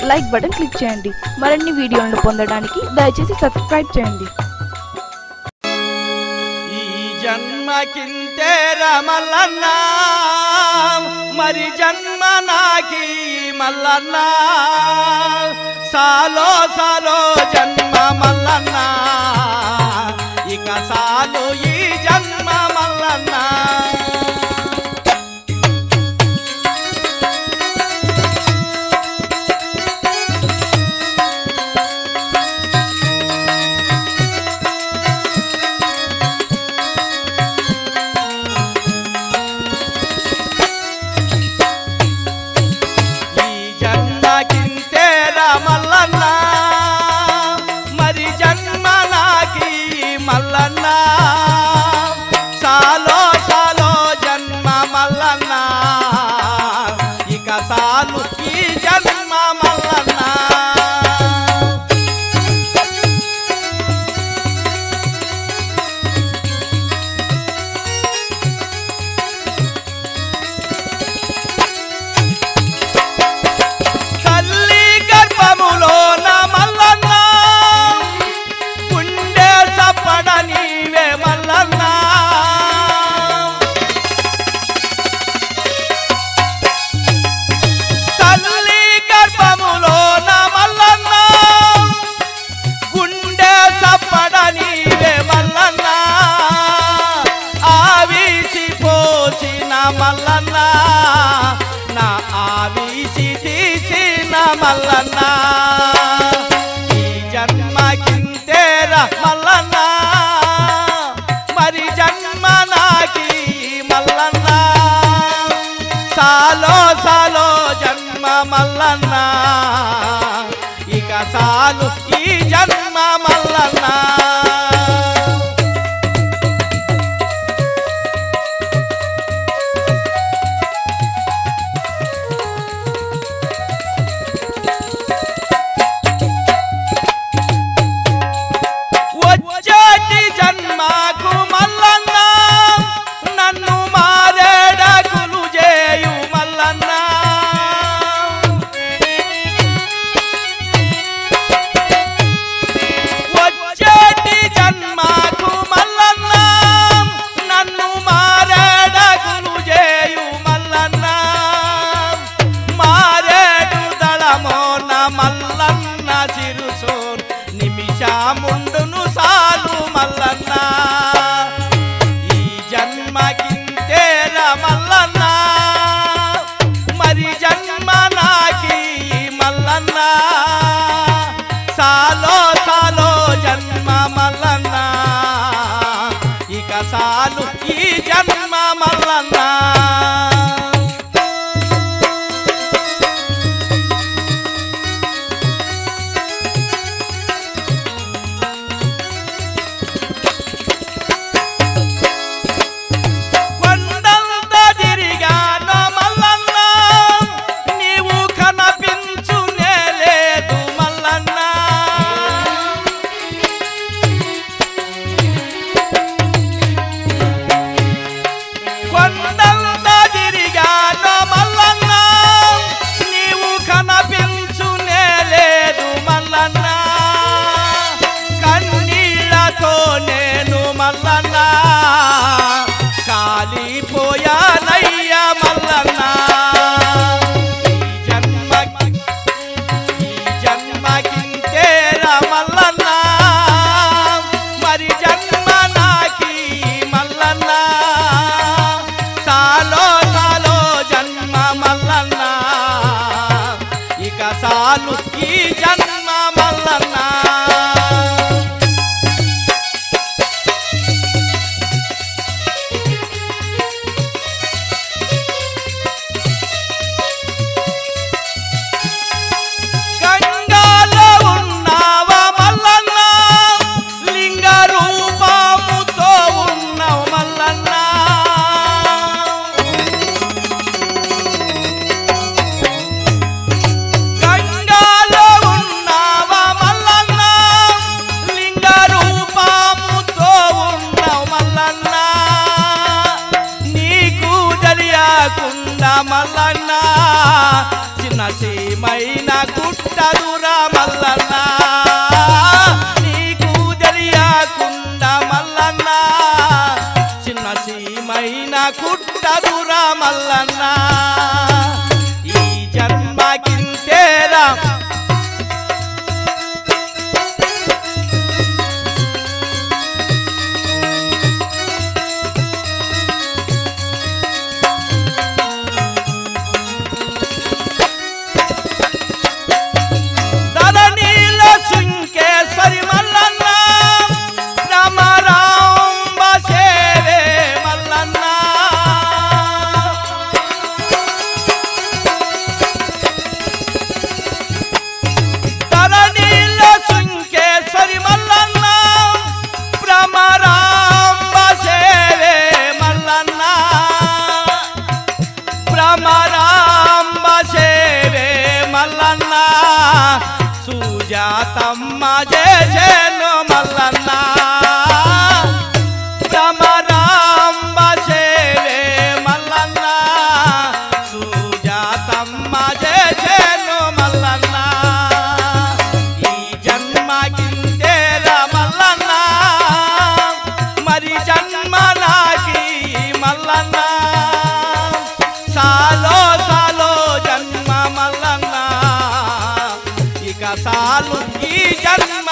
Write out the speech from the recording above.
like button click చేయండి మరిన్ని వీడియోలను పొందడానికి దయచేసి సబ్స్క్రైబ్ చేయండి ఈ జన్మకింతే రమల్లన్నా మరి జన్మ నాకి మల్లన్నా సాలో సాలో జన్మ మల్లన్నా ఇక సాలు ఈ జన్మ మల్లన్నా ఈ జన్మకింతే మల్లన్న మరి జన్మ నాకి మల్లన్న సాలో సాలో జన్మ మల్లన్న ఇక సాలు ఈ జన్మ మల్లన్న తల్లి గర్భములో నా మల్లన్న గుండె చప్పడ నీవే మల్లన్న తల్లి గర్భములో నా మల్లన్న గుండె చప్పడ నీవే మల్లన్న ఆవిసి పోసిన మల్లన్న నా ఆవిసి తీసిన మల్లన్న ఈ జన్మకింతేర మల్లన్న మరి జన్మ నాకి మల్లన్న సాలో సాలో జన్మ మల్లన్న ఇక సాలు ఈ జన్మ మల్లన్న వచ్చేటి జన్మకు మల్లన్న నన్ను మారేడకులు చేయు మల్లన్న వచ్చేటి జన్మకు మల్లన్న నన్ను మారేడకులు చేయు మల్లన్న మారేడు దళమోన మల్లన్న సిరుసోన్ నిమిషముండును సాలు మల్లన్న ఈ జన్మకింతేర మల్లన్న మరి జన్మ నాకి మల్లన్న సాలో సాలో జన్మ మల్లన్న ఇక సాలు ఈ జన్మ మల్లన్న కొండంత తిరిగాను మల్లన్న నీవు కనపించునే లేదు మల్లన్న కొండంత తిరిగాను మల్లన్న నీవు కనపించునే లేదు మల్లన్న కన్నీళ్లతో నేను మల్లన్న కాలిపోయానయ్య మల్లన్న ఈ జన్మకి ఈ జన్మకింతేర మల్లన్న మరి జన్మ నాకి మల్లన్న సాలో సాలో జన్మ మల్లన్న ఇక సాలు ఈ జన్మ మల్లన్న గంగాలో ఉన్నావా మల్లన్న లింగ రూపముతో ఉన్నావు మల్లన్న గంగాలో సీమైన గుట్టదురా మల్లన్న నీకు తెలియకుండా మల్లన్న చిన్న సీమైన గుట్టదురా మల్లన్న ఈ జన్మకింతేరా ధరణిలో శృంకేశ్వరి మల్లన్న రామ రాంబ సేవే మల్లన్న ధరణిలో శృంకేశ్వరి మల్లన్న రామ రాంబ సేవే మల్లన్న భ్రమరాంబ సేవే మల్లన్న సుజాతమ్మ చేసేను మల్లన్న భ్రమరాంబ సేవే మల్లన్న సుజాతమ్మ చేసేను మల్లన్న ఈ జన్మకింతేరా మల్లన్న మరి జన్మ నాకి మల్లన్న సాలో సాలో జన్మ మల్లన్న ఇక సాలు ఈ జన్మ